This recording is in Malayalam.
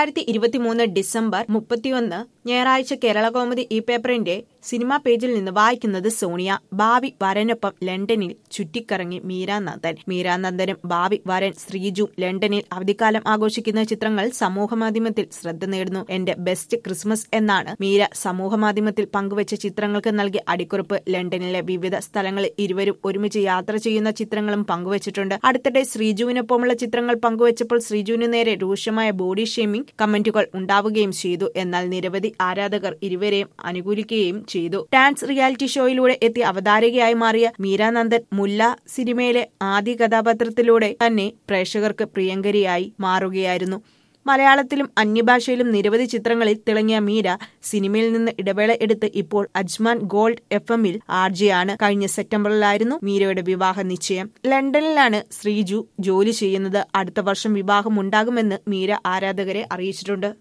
രണ്ടായിരത്തി ഇരുപത്തിമൂന്ന് ഡിസംബർ മുപ്പത്തിയൊന്ന് ഞായറാഴ്ച കേരള കോമഡി ഈ പേപ്പറിന്റെ സിനിമാ പേജിൽ നിന്ന് വായിക്കുന്നത് സോണിയ ഭാവി വരനൊപ്പം ലണ്ടനിൽ ചുറ്റിക്കറങ്ങി മീരാനന്ദൻ മീരാനന്ദനും ഭാവി വരൻ ശ്രീജു ലണ്ടനിൽ അവധിക്കാലം ആഘോഷിക്കുന്ന ചിത്രങ്ങൾ സമൂഹമാധ്യമത്തിൽ ശ്രദ്ധ നേടുന്നു എന്റെ ബെസ്റ്റ് ക്രിസ്മസ് എന്നാണ് മീര സമൂഹമാധ്യമത്തിൽ പങ്കുവച്ച ചിത്രങ്ങൾക്ക് നൽകിയ അടിക്കുറിപ്പ് ലണ്ടനിലെ വിവിധ സ്ഥലങ്ങളിൽ ഇരുവരും ഒരുമിച്ച് യാത്ര ചെയ്യുന്ന ചിത്രങ്ങളും പങ്കുവച്ചിട്ടുണ്ട് അടുത്തിടെ ശ്രീജുവിനൊപ്പമുള്ള ചിത്രങ്ങൾ പങ്കുവച്ചപ്പോൾ ശ്രീജുവിന് നേരെ രൂക്ഷമായ ബോഡി ഷേമിംഗ് കമന്റുകൾ ഉണ്ടാവുകയും ചെയ്തു എന്നാൽ നിരവധി ആരാധകർ ഇരുവരെയും അനുകൂലിക്കുകയും ചെയ്തു ഡാൻസ് റിയാലിറ്റി ഷോയിലൂടെ എത്തി അവതാരകയായി മാറിയ മീരാനന്ദൻ മുല്ല സിനിമയിലെ ആദ്യ കഥാപാത്രത്തിലൂടെ തന്നെ പ്രേക്ഷകർക്ക് പ്രിയങ്കരിയായി മാറുകയായിരുന്നു മലയാളത്തിലും അന്യഭാഷയിലും നിരവധി ചിത്രങ്ങളിൽ തിളങ്ങിയ മീര സിനിമയിൽ നിന്ന് ഇടവേള എടുത്ത് ഇപ്പോൾ അജ്മാൻ ഗോൾഡ് എഫ് എമ്മിൽ ആർജയാണ് കഴിഞ്ഞ സെപ്റ്റംബറിലായിരുന്നു മീരയുടെ വിവാഹ നിശ്ചയം ലണ്ടനിലാണ് ശ്രീജു ജോലി ചെയ്യുന്നത് അടുത്ത വർഷം വിവാഹം ഉണ്ടാകുമെന്ന് മീര ആരാധകരെ അറിയിച്ചിട്ടുണ്ട്